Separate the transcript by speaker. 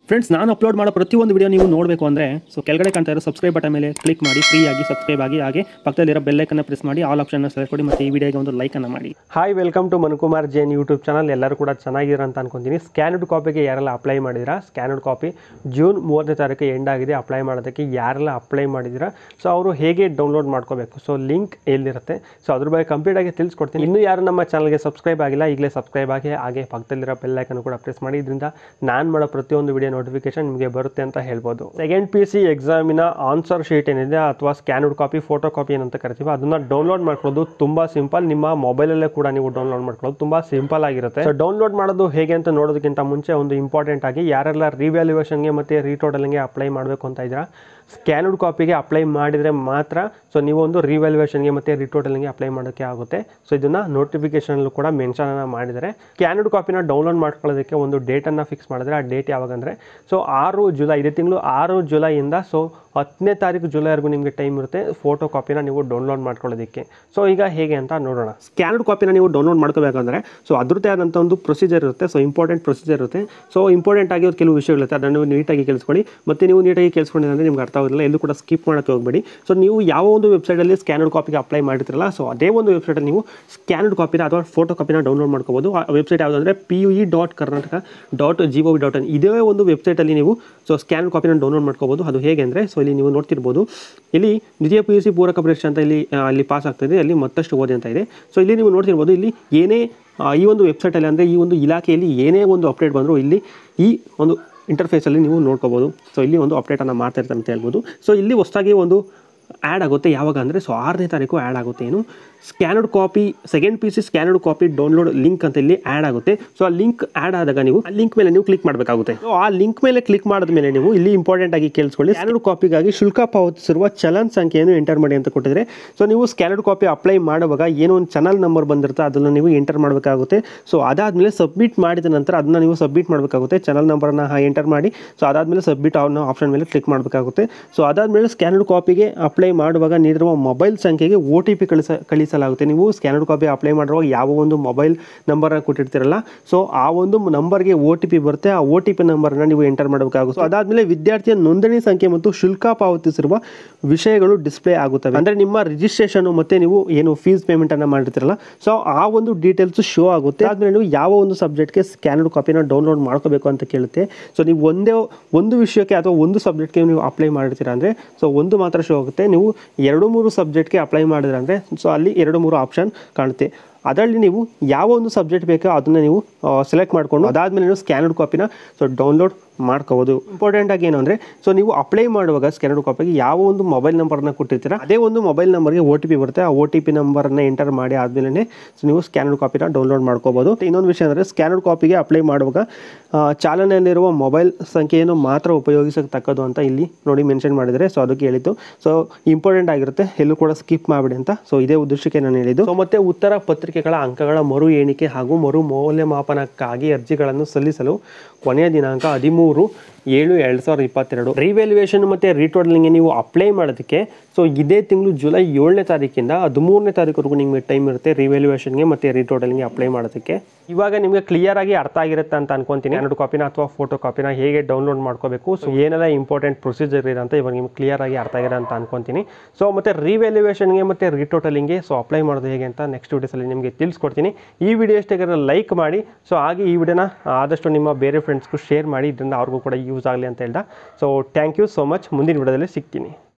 Speaker 1: friends ನಾನು upload ಮಾಡೋ ಪ್ರತಿಯೊಂದು ವಿಡಿಯೋ ನೀವು ನೋಡಬೇಕು ಅಂದರೆ ಸೊ ಕೆಳಗಡೆ ಕಾಣ್ತಾ ಇರೋ ಸಬ್ಸ್ಕ್ರೈಬ್ ಬಟನ್ ಮೇಲೆ ಕ್ಲಿಕ್ ಮಾಡಿ ಫ್ರೀ ಆಗಿ ಸಬ್ಸ್ಕ್ರೈಬ್ ಆಗಿ ಹಾಗೆ ಪಕ್ಕದಲ್ಲಿರೋ ಬೆಲ್ಲೈಕನ್ನ ಪ್ರೆಸ್ ಮಾಡಿ ಆಲ್ ಆಪ್ಷನ್ನ ಸೆಲೆಕ್ಟ್ ಮಾಡಿ ಮತ್ತು ಈ ವಿಡಿಯೋಗೆ ಒಂದು ಲೈಕನ್ನು ಮಾಡಿ
Speaker 2: hi welcome to Mankumar Jain YouTube channel ಎಲ್ಲರೂ ಕೂಡ ಚೆನ್ನಾಗಿರ ಅಂತ ಅನ್ಕೊಂತೀನಿ ಸ್ಕ್ಯಾನ್ಡ್ ಕಾಪಿಗೆ ಯಾರೆಲ್ಲ ಅಪ್ಲೈ ಮಾಡಿದ್ದೀರಾ ಸ್ಕ್ಯಾನ್ಡ್ ಕಾಪಿ ಜೂನ್ ಮೂವತ್ತನೇ ತಾರೀಕು ಎಂಡ್ ಆಗಿದೆ ಅಪ್ಲೈ ಮಾಡೋದಕ್ಕೆ ಯಾರೆಲ್ಲ ಅಪ್ಲೈ ಮಾಡಿದ್ದೀರಾ ಸೊ ಅವರು ಹೇಗೆ ಡೌನ್ಲೋಡ್ ಮಾಡ್ಕೋಬೇಕು ಸೊ ಲಿಂಕ್ ಎಲ್ಲಿರುತ್ತೆ ಸೊ ಅದ್ರ ಬಗ್ಗೆ ಕಂಪ್ಲೀಟ್ ಆಗಿ ತಿಳಿಸ್ಕೊಡ್ತೀನಿ ಇನ್ನೂ ಯಾರು ನಮ್ಮ ಚಾನಲ್ಗೆ ಸಬ್ಸ್ಕ್ರೈಬ್ ಆಗಿಲ್ಲ ಈಗಲೇ ಸಬ್ಸ್ಕ್ರೈಬ್ ಆಗಿ ಹಾಗೆ ಪಕ್ಕದಲ್ಲಿರೋ ಬೆಲ್ ಐಕನ್ ಕೂಡ ಪ್ರೆಸ್ ಮಾಡಿ ಇದರಿಂದ ನಾನು ಮಾಡೋ ಪ್ರತಿಯೊಂದು ವಿಡಿಯೋ ನೋಟಿಫಿಕೇಶನ್ ನಿಮಗೆ ಬರುತ್ತೆ ಅಂತ ಹೇಳ್ಬೋದು ಸೆಕೆಂಡ್ ಪಿ ಸಿ ಎಕ್ಸಾಮಿನ ಆನ್ಸರ್ ಶೀಟ್ ಏನಿದೆ ಅಥವಾ ಸ್ಕ್ಯಾನ್ಡ್ ಕಾಪಿ ಫೋಟೋ ಕಾಪಿ ಏನಂತ ಕರಿತೀವಿ ಅದನ್ನ ಡೌನ್ಲೋಡ್ ಮಾಡ್ಕೊಳ್ಳೋದು ತುಂಬಾ ಸಿಂಪಲ್ ನಿಮ್ಮ ಮೊಬೈಲಲ್ಲೇ ಕೂಡ ನೀವು ಡೌನ್ಲೋಡ್ ಮಾಡ್ಕೊಳ್ಳೋದು ತುಂಬಾ ಸಿಂಪಲ್ ಆಗಿರುತ್ತೆ ಸೊ ಡೌನ್ಲೋಡ್ ಮಾಡೋದು ಹೇಗೆ ಅಂತ ನೋಡೋದಕ್ಕಿಂತ ಮುಂಚೆ ಒಂದು ಇಂಪಾರ್ಟೆಂಟ್ ಆಗಿ ಯಾರೆಲ್ಲ ರಿವ್ಯಾಲ್ಯೂಯೇಷನ್ಗೆ ಮತ್ತು ರೀಟೋಟಲಿಂಗ್ಗೆ ಅಪ್ಲೈ ಮಾಡಬೇಕು ಅಂತ ಇದ್ದೀರಾ ಸ್ಕ್ಯಾನ್ಡ್ ಕಾಪಿಗೆ ಅಪ್ಲೈ ಮಾಡಿದರೆ ಮಾತ್ರ ಸೊ ನೀವು ಒಂದು ರಿವ್ಯಾಲ್ಯೂಯೇಷನ್ಗೆ ಮತ್ತು ರಿಟೋಟಲಿಂಗ್ಗೆ ಅಪ್ಲೈ ಮಾಡೋಕ್ಕೆ ಆಗುತ್ತೆ ಸೊ ಇದನ್ನು ನೋಟಿಫಿಕೇಶನಲ್ಲೂ ಕೂಡ ಮೆನ್ಷನ್ ಮಾಡಿದರೆ ಸ್ಕ್ಯಾನ್ಡ್ ಕಾಪಿನ ಡೌನ್ಲೋಡ್ ಮಾಡ್ಕೊಳ್ಳೋದಕ್ಕೆ ಒಂದು ಡೇಟನ್ನು ಫಿಕ್ಸ್ ಮಾಡಿದ್ರೆ ಆ ಡೇಟ್ ಯಾವಾಗ ಅಂದರೆ ಸೊ ಆರು ಜುಲೈ ಇದೇ ತಿಂಗಳು ಆರು ಜುಲೈಯಿಂದ ಸೊ ಹತ್ತನೇ ತಾರೀಕು ಜುಲೈವರೆಗೂ ನಿಮಗೆ ಟೈಮ್ ಇರುತ್ತೆ ಫೋಟೋ ಕಾಪಿನ ನೀವು ಡೌನ್ಲೋಡ್ ಮಾಡ್ಕೊಳ್ಳೋದಕ್ಕೆ ಸೊ ಈಗ ಹೇಗೆ ಅಂತ ನೋಡೋಣ ಸ್ಕ್ಯಾನ್ಡ್ ಕಾಪಿನ ನೀವು ಡೌನ್ಲೋಡ್ ಮಾಡ್ಕೋಬೇಕಂದ್ರೆ ಸೊ ಅದ್ರದ್ದೇ ಆದಂಥ ಒಂದು ಪ್ರೊಸೀಜರ್ ಇರುತ್ತೆ ಸೊ ಇಂಪಾರ್ಟೆಂಟ್ ಪ್ರೊಸೀಜರ್ ಇರುತ್ತೆ ಸೊ ಇಂಪಾರ್ಟೆಂಟ್ ಆಗಿ ಕೆಲವು ವಿಷಯಗಳಿರುತ್ತೆ ಅದನ್ನು ನೀವು ನೀಟಾಗಿ ಕೇಳಿಸ್ಕೊಳ್ಳಿ ಮತ್ತು ನೀವು ನೀಟಾಗಿ ಕೇಳಿಸ್ಕೊಂಡಿದ್ರೆ ನಿಮ್ಗೆ ಅರ್ಥ ಆಗೋದಿಲ್ಲ ಎಲ್ಲೂ ಕೂಡ ಸ್ಕಿಪ್ ಮಾಡೋಕ್ಕೆ ಹೋಗಬೇಡಿ ಸೊ ನೀವು ಯಾವ ಒಂದು ವೆಬ್ಸೈಟಲ್ಲಿ ಸ್ಕ್ಯಾನರ್ಡ್ ಕಾಪಿಗೆ ಅಪ್ಲೈ ಮಾಡಿರ್ತೀರಲ್ಲ ಸೊ ಅದೇ ಒಂದು ವೆಬ್ಸೈಟಲ್ಲಿ ನೀವು ಸ್ಕ್ಯಾನರ್ಡ್ ಕಾಪಿನ ಅಥವಾ ಫೋಟೋ ಕಾಪಿನ ಡೌನ್ಲೋಡ್ ಮಾಡ್ಕೋಬೋದು ಆ ವೆಬ್ಸೈಟ್ ಯಾವುದಂದ್ರೆ P U E dot Karnataka dot G O V dot in ಇದೇ ಒಂದು ವೆಬ್ಸೈಟಲ್ಲಿ ನೀವು ಸೊ ಸ್ಕ್ಯಾನ್ ಕಾಪಿನ ಡೌನ್ಲೋಡ್ ಮಾಡ್ಕೋಬೋದು ಅದು ಹೇಗೆ ಅಂದರೆ ಸೊ ಇಲ್ಲಿ ನೀವು ನೋಡ್ತಿರ್ಬೋದು ಇಲ್ಲಿ ದ್ವಿತೀಯ ಪಿ ಯು ಸಿ ಪೂರಕ ಪರೀಕ್ಷೆ ಅಂತ ಇಲ್ಲಿ ಆ, ಅಲ್ಲಿ ಪಾಸ್ ಆಗ್ತಾಯಿದೆ ಅಲ್ಲಿ ಮತ್ತಷ್ಟು ಓದಿ ಅಂತ ಇದೆ ಸೊ ಇಲ್ಲಿ ನೀವು ನೋಡ್ತಿರ್ಬೋದು ಇಲ್ಲಿ ಏನೇ ಆ, ಈ ಒಂದು ವೆಬ್ಸೈಟಲ್ಲಿ ಅಂದರೆ ಈ ಒಂದು ಇಲಾಖೆಯಲ್ಲಿ ಏನೇ ಒಂದು ಅಪ್ಡೇಟ್ ಬಂದರೂ ಇಲ್ಲಿ ಈ ಒಂದು ಇಂಟರ್ಫೇಸಲ್ಲಿ ನೀವು ನೋಡ್ಕೋಬೋದು ಸೊ ಇಲ್ಲಿ ಒಂದು ಅಪ್ಡೇಟನ್ನು ಮಾಡ್ತಾ ಇರ್ತಾರೆ ಅಂತ ಹೇಳ್ಬೋದು ಸೊ ಇಲ್ಲಿ ಹೊಸದಾಗಿ ಒಂದು ಆ್ಯಡ್ ಆಗುತ್ತೆ ಯಾವಾಗ ಅಂದರೆ ಸೊ ಆರನೇ ತಾರೀಕು ಆ್ಯಡ್ ಆಗುತ್ತೆ ಏನು scanned copy second P C scanned copy download link ಅಂತ ಇಲ್ಲಿ ಆ್ಯಡ್ ಆಗುತ್ತೆ ಸೊ ಆ ಲಿಂಕ್ ಆ್ಯಡ್ ಆದಾಗ ನೀವು ಆ ಲಿಂಕ್ ಮೇಲೆ ನೀವು ಕ್ಲಿಕ್ ಮಾಡಬೇಕಾಗುತ್ತೆ ಸೊ ಆ ಲಿಂಕ್ ಮೇಲೆ ಕ್ಲಿಕ್ ಮಾಡಿದ ಮೇಲೆ ನೀವು ಇಲ್ಲಿ ಇಂಪಾರ್ಟೆಂಟ್ ಆಗಿ ಕೇಳಿಸ್ಕೊಳ್ಳಿ ಸ್ಕ್ಯಾನರ್ಡ್ ಕಾಪಿಗಾಗಿ ಶುಲ್ಕ ಪಾವತಿಸಿರುವ ಚಲನ್ ಸಂಖ್ಯೆಯನ್ನು ಎಂಟರ್ ಮಾಡಿ ಅಂತ ಕೊಟ್ಟಿದ್ರೆ ಸೊ ನೀವು ಸ್ಕ್ಯಾನರ್ಡ್ ಕಾಪಿ ಅಪ್ಲೈ ಮಾಡುವಾಗ ಏನೋ ಒಂದು ಚಾನಲ್ ನಂಬರ್ ಬಂದಿರುತ್ತೆ ಅದನ್ನು ನೀವು ಎಂಟರ್ ಮಾಡಬೇಕಾಗುತ್ತೆ ಸೊ ಅದಾದಮೇಲೆ ಸಬ್ಮಿಟ್ ಮಾಡಿದ ನಂತರ ಅದನ್ನ ನೀವು ಸಬ್ಮಿಟ್ ಮಾಡಬೇಕಾಗುತ್ತೆ ಚಾನಲ್ ನಂಬರನ್ನು ಎಂಟರ್ ಮಾಡಿ ಸೊ ಅದಾದಮೇಲೆ ಸಬ್ಮಿಟ್ ಅನ್ನೋ ಆಪ್ಷನ್ ಮೇಲೆ ಕ್ಲಿಕ್ ಮಾಡಬೇಕಾಗುತ್ತೆ ಸೊ ಅದಾದಮೇಲೆ ಸ್ಕ್ಯಾನರ್ಡ್ ಕಾಪಿಗೆ ಅಪ್ಲೈ ಮಾಡುವಾಗ ನೀಡಿರುವ ಮೊಬೈಲ್ ಸಂಖ್ಯೆಗೆ ಒ ಟಿ ಪಿ ಕಳಿಸ ಕಳಿಸಲಾಗುತ್ತೆ ನೀವು ಸ್ಕ್ಯಾನರ್ಡ್ ಕಾಪಿ ಅಪ್ಲೈ ಮಾಡುವಾಗ ಯಾವ ಒಂದು ಮೊಬೈಲ್ ನಂಬರನ್ನು ಕೊಟ್ಟಿರ್ತೀರಲ್ಲ ಸೊ ಆ ಒಂದು ನಂಬರ್ಗೆ ಒ ಟಿ ಪಿ ಬರುತ್ತೆ ಆ ಒ ಟಿ ಪಿ ನಂಬರನ್ನು ನೀವು ಎಂಟರ್ ಮಾಡಬೇಕಾಗುತ್ತೆ ಅದಾದಮೇಲೆ ವಿದ್ಯಾರ್ಥಿಯ ನೋಂದಣಿ ಸಂಖ್ಯೆ ಮತ್ತು ಶುಲ್ಕ ಪಾವತಿಸಿರುವ ವಿಷಯಗಳು ಡಿಸ್ಪ್ಲೇ ಆಗುತ್ತವೆ ಅಂದರೆ ನಿಮ್ಮ ರಿಜಿಸ್ಟ್ರೇಷನ್ ಮತ್ತು ನೀವು ಏನು ಫೀಸ್ ಪೇಮೆಂಟನ್ನು ಮಾಡಿರ್ತೀರಲ್ಲ ಸೊ ಆ ಒಂದು ಡೀಟೇಲ್ಸ್ ಶೋ ಆಗುತ್ತೆ ಆದಮೇಲೆ ನೀವು ಯಾವ ಒಂದು ಸಬ್ಜೆಕ್ಟ್ಗೆ ಸ್ಕ್ಯಾನರ್ಡ್ ಕಾಪಿನ ಡೌನ್ಲೋಡ್ ಮಾಡ್ಕೋಬೇಕು ಅಂತ ಕೇಳುತ್ತೆ ಸೊ ನೀವು ಒಂದೇ ಒಂದು ವಿಷಯಕ್ಕೆ ಅಥವಾ ಒಂದು ಸಬ್ಜೆಕ್ಟ್ಗೆ ನೀವು ಅಪ್ಲೈ ಮಾಡಿರ್ತೀರಾ ಅಂದರೆ ಸೊ ಒಂದು ಮಾತ್ರ ಶೋ ಆಗುತ್ತೆ ನೀವು ಎರಡು ಮೂರು ಸಬ್ಜೆಕ್ಟ್ಗೆ ಅಪ್ಲೈ ಮಾಡಿದ್ರೆ ಅಂದರೆ ಸೊ ಅಲ್ಲಿ ಎರಡು ಮೂರು ಆಪ್ಷನ್ ಕಾಣುತ್ತೆ ಅದರಲ್ಲಿ ನೀವು ಯಾವ ಒಂದು ಸಬ್ಜೆಕ್ಟ್ ಬೇಕೋ ಅದನ್ನು ನೀವು ಸೆಲೆಕ್ಟ್ ಮಾಡಿಕೊಂಡು ಅದಾದಮೇಲೆ ನೀವು ಸ್ಕ್ಯಾನರ್ಡ್ ಕಾಪಿನ ಸೊ ಡೌನ್ಲೋಡ್ ಮಾಡ್ಕೋಬೋದು ಇಂಪಾರ್ಟೆಂಟ್ ಆಗಿ ಏನು ಅಂದರೆ ಸೊ ನೀವು ಅಪ್ಲೈ ಮಾಡುವಾಗ ಸ್ಕ್ಯಾನರ್ಡ್ ಕಾಪಿಗೆ ಯಾವ ಒಂದು ಮೊಬೈಲ್ ನಂಬರ್ನ ಕೊಟ್ಟಿರ್ತೀರ ಅದೇ ಒಂದು ಮೊಬೈಲ್ ನಂಬರ್ಗೆ ಒ ಟಿ ಪಿ ಬರುತ್ತೆ ಆ ಒ ಟಿ ಪಿ ನಂಬರನ್ನು ಎಂಟರ್ ಮಾಡಿ ಆದಮೇಲೆ ಸೊ ನೀವು ಸ್ಕ್ಯಾನರ್ಡ್ ಕಾಪಿನ ಡೌನ್ಲೋಡ್ ಮಾಡ್ಕೋಬೋದು ಮತ್ತೆ ಇನ್ನೊಂದು ವಿಷಯ ಅಂದರೆ ಸ್ಕ್ಯಾನರ್ಡ್ ಕಾಪಿಗೆ ಅಪ್ಲೈ ಮಾಡುವಾಗ ಆ, ಚಾಲನೆಯಲ್ಲಿರುವ ಮೊಬೈಲ್ ಸಂಖ್ಯೆಯನ್ನು ಮಾತ್ರ ಉಪಯೋಗಿಸತಕ್ಕದ್ದು ಅಂತ ಇಲ್ಲಿ ನೋಡಿ ಮೆನ್ಷನ್ ಮಾಡಿದರೆ ಸೊ ಅದಕ್ಕೆ ಹೇಳಿದ್ದು ಸೊ ಇಂಪಾರ್ಟೆಂಟ್ ಆಗಿರುತ್ತೆ ಎಲ್ಲೂ ಕೂಡ ಸ್ಕಿಪ್ ಮಾಡಿಬಿಡಿ ಅಂತ ಸೊ ಇದೇ ಉದ್ದೇಶಕ್ಕೆ ನಾನು ಹೇಳಿದ್ದು ಸೊ ಮತ್ತೆ ಉತ್ತರ ಪತ್ರಿಕೆಗಳ ಅಂಕಗಳ ಮರು ಎಣಿಕೆ ಹಾಗೂ ಮರು ಮೌಲ್ಯಮಾಪನಕ್ಕಾಗಿ ಅರ್ಜಿಗಳನ್ನು ಸಲ್ಲಿಸಲು ಕೊನೆಯ ದಿನಾಂಕ ಹದಿಮೂರು ಏಳು ಎರಡು ಸಾವಿರದ ಇಪ್ಪತ್ತೆರಡು ರಿವ್ಯಾಲ್ಯೂಯೇಷನ್ ಮತ್ತು ರೀಟೋಟಲಿಂಗ್ಗೆ ನೀವು ಅಪ್ಲೈ ಮಾಡೋದಕ್ಕೆ ಸೊ ಇದೇ ತಿಂಗಳು ಜುಲೈ ಏಳನೇ ತಾರೀಕಿಂದ ಹದಿಮೂರನೇ ತಾರೀಕುವರೆಗೂ ನಿಮಗೆ ಟೈಮ್ ಇರುತ್ತೆ ರಿವ್ಯಾಲ್ಯೂಯೇಷನ್ಗೆ ಮತ್ತು ರೀಟೋಟಲಿಂಗ್ಗೆ ಅಪ್ಲೈ ಮಾಡೋದಕ್ಕೆ ಇವಾಗ ನಿಮಗೆ ಕ್ಲಿಯರ್ ಆಗಿ ಅರ್ಥ ಆಗಿರುತ್ತೆ ಅಂತ ಅನ್ಕೊಂತೀನಿ ಎರಡು ಕಾಪಿನ ಅಥವಾ ಫೋಟೋ ಕಾಪಿನ ಹೇಗೆ ಡೌನ್ಲೋಡ್ ಮಾಡ್ಕೋಬೇಕು ಸೊ ಏನೆಲ್ಲ ಇಂಪಾರ್ಟೆಂಟ್ ಪ್ರೊಸೀಜರ್ ಇದೆ ಅಂತ ಇವಾಗ ನಿಮ್ಗೆ ಕ್ಲಿಯರ್ ಆಗಿ ಅರ್ಥ ಆಗಿದೆ ಅಂತ ಅನ್ಕೊಂತೀನಿ ಸೊ ಮತ್ತೆ ರಿವ್ಯಾಲ್ಯೂಯೇಷನ್ಗೆ ಮತ್ತು ರೀಟೋಟಲಿಂಗ್ಗೆ ಸೊ ಅಪ್ಲೈ ಮಾಡೋದು ಹೇಗೆ ಅಂತ ನೆಕ್ಸ್ಟ್ ವೀಡಿಯೋಸಲ್ಲಿ ನಿಮಗೆ ತಿಳಿಸ್ಕೊಡ್ತೀನಿ ಈ ವಿಡಿಯೋ ಇಷ್ಟ ಲೈಕ್ ಮಾಡಿ ಸೊ ಹಾಗೆ ಈ ವಿಡಿಯೋನ ಆದಷ್ಟು ನಿಮ್ಮ ಬೇರೆ ಫ್ರೆಂಡ್ಸ್ಗೂ ಶೇರ್ ಮಾಡಿ ಇದರಿಂದ ಅವ್ರಿಗೂ ಕೂಡ ಯೂಸ್ ಆಗಲಿ ಅಂತ ಹೇಳ್ದ so thank you so much ಮುಂದಿನ ವಿಡಿಯೋದಲ್ಲಿ ಸಿಗ್ತೀನಿ